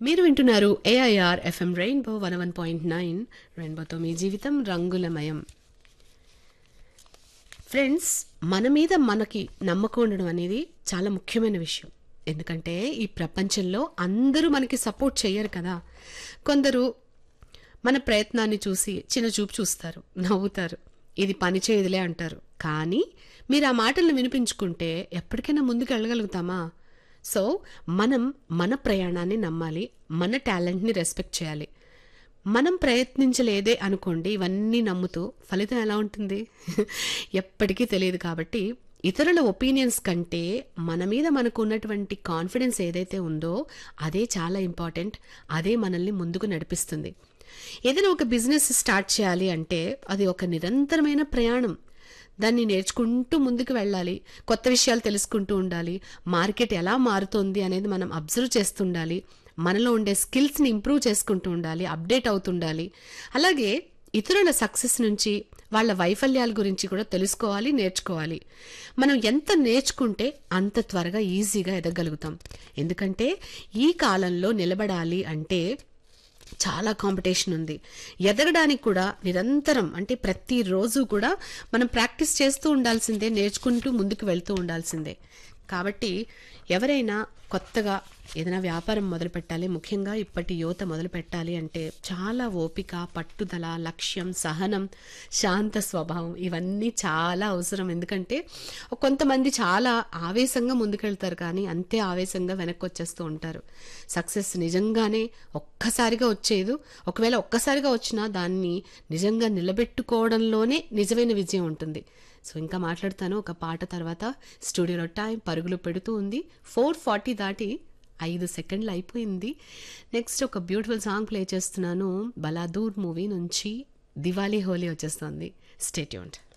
మీరు వింటున్నారు AIR FM rainbow one one point nine రెయిన్బోతో మీ జీవితం రంగులమయం ఫ్రెండ్స్ మన మీద మనకి నమ్మకం ఉండడం అనేది చాలా ముఖ్యమైన విషయం ఎందుకంటే ఈ ప్రపంచంలో అందరూ మనకి సపోర్ట్ చేయరు కదా కొందరు మన ప్రయత్నాన్ని చూసి చిన్న చూపు చూస్తారు నవ్వుతారు ఇది పని చేయదులే అంటారు కానీ మీరు ఆ మాటలను వినిపించుకుంటే ఎప్పటికైనా ముందుకు వెళ్ళగలుగుతామా సో మనం మన ప్రయాణాన్ని నమ్మాలి మన టాలెంట్ని రెస్పెక్ట్ చేయాలి మనం ప్రయత్నించలేదే అనుకోండి ఇవన్నీ నమ్ముతూ ఫలితం ఎలా ఉంటుంది ఎప్పటికీ తెలియదు కాబట్టి ఇతరుల ఒపీనియన్స్ కంటే మన మీద మనకు ఉన్నటువంటి కాన్ఫిడెన్స్ ఏదైతే ఉందో అదే చాలా ఇంపార్టెంట్ అదే మనల్ని ముందుకు నడిపిస్తుంది ఏదైనా ఒక బిజినెస్ స్టార్ట్ చేయాలి అంటే అది ఒక నిరంతరమైన ప్రయాణం దాన్ని నేర్చుకుంటూ ముందుకు వెళ్ళాలి కొత్త విషయాలు తెలుసుకుంటూ ఉండాలి మార్కెట్ ఎలా మారుతోంది అనేది మనం అబ్జర్వ్ చేస్తుండాలి మనలో ఉండే స్కిల్స్ని ఇంప్రూవ్ చేసుకుంటూ ఉండాలి అప్డేట్ అవుతుండాలి అలాగే ఇతరుల సక్సెస్ నుంచి వాళ్ళ వైఫల్యాల గురించి కూడా తెలుసుకోవాలి నేర్చుకోవాలి మనం ఎంత నేర్చుకుంటే అంత త్వరగా ఈజీగా ఎదగలుగుతాం ఎందుకంటే ఈ కాలంలో నిలబడాలి అంటే చాలా కాంపిటీషన్ ఉంది ఎదగడానికి కూడా నిరంతరం అంటే ప్రతిరోజు కూడా మనం ప్రాక్టీస్ చేస్తూ ఉండాల్సిందే నేర్చుకుంటూ ముందుకు వెళ్తూ ఉండాల్సిందే కాబట్టి ఎవరైనా కొత్తగా ఏదైనా వ్యాపారం మొదలు పెట్టాలి ముఖ్యంగా ఇప్పటి యువత మొదలు పెట్టాలి అంటే చాలా ఓపిక పట్టుదల లక్ష్యం సహనం శాంత స్వభావం ఇవన్నీ చాలా అవసరం ఎందుకంటే కొంతమంది చాలా ఆవేశంగా ముందుకెళ్తారు కానీ అంతే ఆవేశంగా వెనక్కి వచ్చేస్తూ ఉంటారు సక్సెస్ నిజంగానే ఒక్కసారిగా వచ్చేది ఒకవేళ ఒక్కసారిగా వచ్చినా దాన్ని నిజంగా నిలబెట్టుకోవడంలోనే నిజమైన విజయం ఉంటుంది సో ఇంకా మాట్లాడతాను ఒక పాట తర్వాత స్టూడియోలో టైం పరుగులు పెడుతూ ఉంది ఫోర్ ఫార్టీ దాటి ఐదు సెకండ్లు అయిపోయింది నెక్స్ట్ ఒక బ్యూటిఫుల్ సాంగ్ ప్లే చేస్తున్నాను బలాదూర్ మూవీ నుంచి దివాళీ హోలీ వచ్చేస్తుంది స్టేట్యూంట్